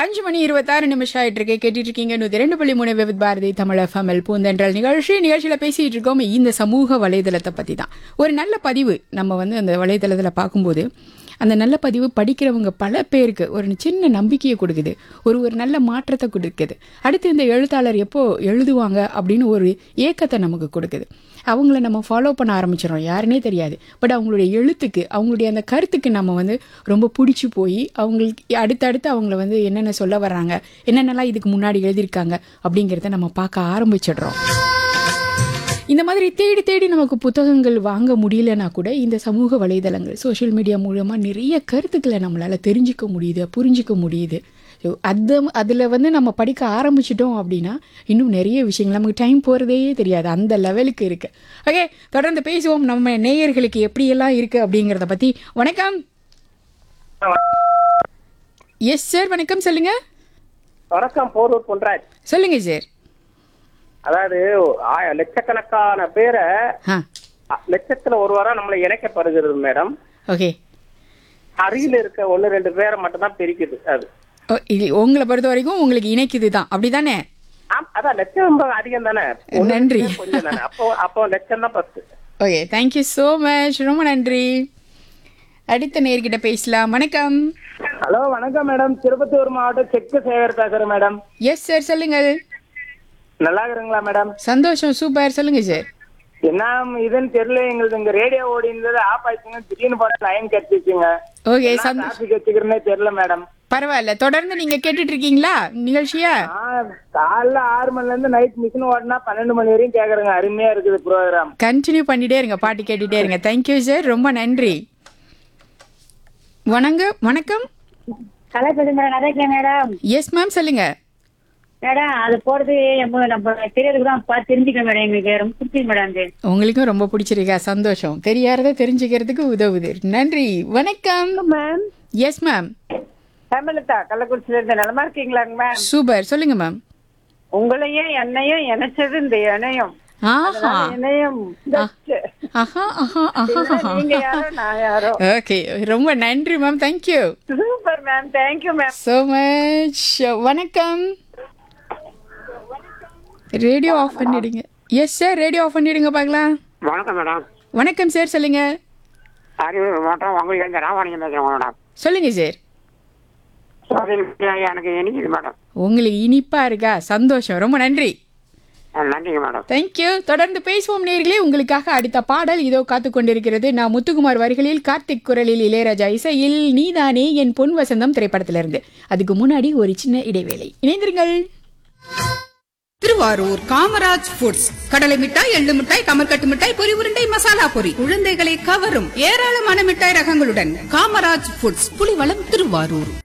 அஞ்சு மணி இருபத்தாறு நிமிஷம் ஆயிட்டு இருக்கு கேட்டுட்டு இருக்கீங்க நூத்தி ரெண்டு புள்ளி மூணு விவித் பாரதி தமிழ் எஃப்எம்எல் பூந்தென்றல் நிகழ்ச்சி நிகழ்ச்சியில பேசிட்டு இருக்கோம் இந்த சமூக வலைதளத்தை பத்தி தான் ஒரு நல்ல பதிவு நம்ம வந்து அந்த வலைதளத்துல பார்க்கும்போது அந்த நல்ல பதிவு படிக்கிறவங்க பல பேருக்கு ஒரு சின்ன நம்பிக்கையை கொடுக்குது ஒரு ஒரு நல்ல மாற்றத்தை கொடுக்குது அடுத்து இந்த எழுத்தாளர் எப்போ எழுதுவாங்க அப்படின்னு ஒரு ஏக்கத்தை நமக்கு கொடுக்குது அவங்கள நம்ம ஃபாலோ பண்ண ஆரம்பிச்சிடறோம் யாருனே தெரியாது பட் அவங்களுடைய எழுத்துக்கு அவங்களுடைய அந்த கருத்துக்கு நம்ம வந்து ரொம்ப பிடிச்சி போய் அவங்களுக்கு அடுத்தடுத்து அவங்கள வந்து என்னென்ன சொல்ல வர்றாங்க என்னென்னலாம் இதுக்கு முன்னாடி எழுதியிருக்காங்க அப்படிங்கிறத நம்ம பார்க்க ஆரம்பிச்சிடுறோம் இந்த மாதிரி தேடி தேடி நமக்கு புத்தகங்கள் வாங்க முடியலனா கூட இந்த சமூக வலைதளங்கள் சோஷியல் மீடியா மூலமாக நிறைய கருத்துக்களை நம்மளால் தெரிஞ்சுக்க முடியுது புரிஞ்சிக்க முடியுது ஸோ அது அதில் வந்து நம்ம படிக்க ஆரம்பிச்சிட்டோம் அப்படின்னா இன்னும் நிறைய விஷயங்கள் நமக்கு டைம் போகிறதே தெரியாது அந்த லெவலுக்கு இருக்குது ஓகே தொடர்ந்து பேசுவோம் நம்ம நேயர்களுக்கு எப்படியெல்லாம் இருக்குது அப்படிங்கிறத பற்றி வணக்கம் எஸ் சார் வணக்கம் சொல்லுங்கள் வணக்கம் போரூர் பொன்ராஜ் சொல்லுங்கள் சார் அதாவது ஆய- லட்சக்கணக்கான பேரை ஆ அ, லட்சத்துல ஒரு வாரம் நம்மளை இணைக்கப்படுகிறது மேடம் ஓகே அருகில் இருக்க ஒன்னு ரெண்டு பேரை மட்டும் தான் பிரிக்குது அது ஓ, இது உங்களை பொறுத்த வரைக்கும் உங்களுக்கு இணைக்குது தான் அப்படி தானே ஆம், அதான் லட்சம் ரொம்ப அதிகம் தானே ஒண்ணு நன்றி. ரெண்டு பேர் கொஞ்சம் தானே அப்போ அப்போ லட்சம் தான் first okay thank you so much ரொம்ப நன்றி அடுத்த நேர்கிட்ட பேசலாம் வணக்கம் ஹலோ வணக்கம் மேடம் திருப்பத்தூர் மாவட்டம் செக்கு சேகர் பேசுறேன் மேடம் எஸ் சார் சொல்லுங்கள் நல்லா இருக்கிறீங்களா மேடம் சந்தோஷம் சூப்பர் சொல்லுங்க சார் என்ன இதுன்னு தெரியல எங்களுக்கு இங்க ரேடியோ ஓடி இருந்தது ஆஃப் ஆயிடுச்சுங்க திடீர்னு பார்த்து லைன் கிடைச்சிச்சுங்க ஓகே சந்தோஷம் டிராபிக் வச்சுக்கிறேனே தெரியல மேடம் பரவாயில்ல தொடர்ந்து நீங்க கேட்டுட்டு இருக்கீங்களா நிகழ்ச்சியா ஆ, காலைல ஆறு மணில இருந்து நைட் மிஷின் ஓடினா பன்னெண்டு மணி வரையும் கேக்குறேங்க அருமையா இருக்குது ப்ரோக்ராம் கண்டினியூ பண்ணிட்டே இருங்க பாட்டு கேட்டுட்டே இருங்க தேங்க்யூ சார் ரொம்ப நன்றி வணங்க வணக்கம் கலாச்சார மேடம் நிறைய மேடம் எஸ் மேம் சொல்லுங்க மேடம் அது போறது நம்ம நம்ம தெரியறதுக்கு தான் பார்த்து தெரிஞ்சுக்கணும் மேடம் எங்களுக்கு ரொம்ப பிடிச்சிருக்கு மேடம் அது உங்களுக்கும் ரொம்ப பிடிச்சிருக்கா சந்தோஷம் தெரியாததை தெரிஞ்சுக்கிறதுக்கு உதவுது நன்றி வணக்கம் மேம் எஸ் மேம் ஹேமலதா கள்ளக்குறிச்சியில இருந்து நலமா இருக்கீங்களாங்க மேம் சூப்பர் சொல்லுங்க மேம் உங்களையும் என்னையும் இணைச்சது இந்த இணையம் ஆஹா இணையம் ஆஹா ஆஹா ஆஹா நீங்க யாரோ நான் யாரோ ஓகே ரொம்ப நன்றி ma'am thank you super ma'am thank you ma'am so much வணக்கம் ரேடியோ ஆஃப் பண்ணிடுங்க எஸ் சார் ரேடியோ ஆஃப் பண்ணிடுங்க பார்க்கலாம் வணக்கம் மேடம் வணக்கம் சார் சொல்லுங்க அரியலூர் மாவட்டம் உங்களுக்கு இந்த ராமானியம் பேசுகிறேன் மேடம் சொல்லுங்க சார் சோசியல் மீடியா எனக்கு இனிக்குது மேடம் உங்களுக்கு இனிப்பா இருக்கா சந்தோஷம் ரொம்ப நன்றி ஆ, நன்றிங்க மேடம் தேங்க்யூ தொடர்ந்து பேசுவோம் நேர்களே உங்களுக்காக அடுத்த பாடல் இதோ காத்து கொண்டிருக்கிறது நான் முத்துக்குமார் வரிகளில் கார்த்திக் குரலில் இளையராஜா இசையில் நீதானே என் பொன் வசந்தம் திரைப்படத்திலிருந்து அதுக்கு முன்னாடி ஒரு சின்ன இடைவேளை இணைந்திருங்கள் திருவாரூர் காமராஜ் ஃபுட்ஸ் கடலை மிட்டாய் எள்ளு மிட்டாய் கமர்கட்டு மிட்டாய் பொரி உருண்டை மசாலா பொரி குழந்தைகளை கவரும் ஏராளமான மிட்டாய் ரகங்களுடன் காமராஜ் ஃபுட்ஸ் புலிவளம் திருவாரூர்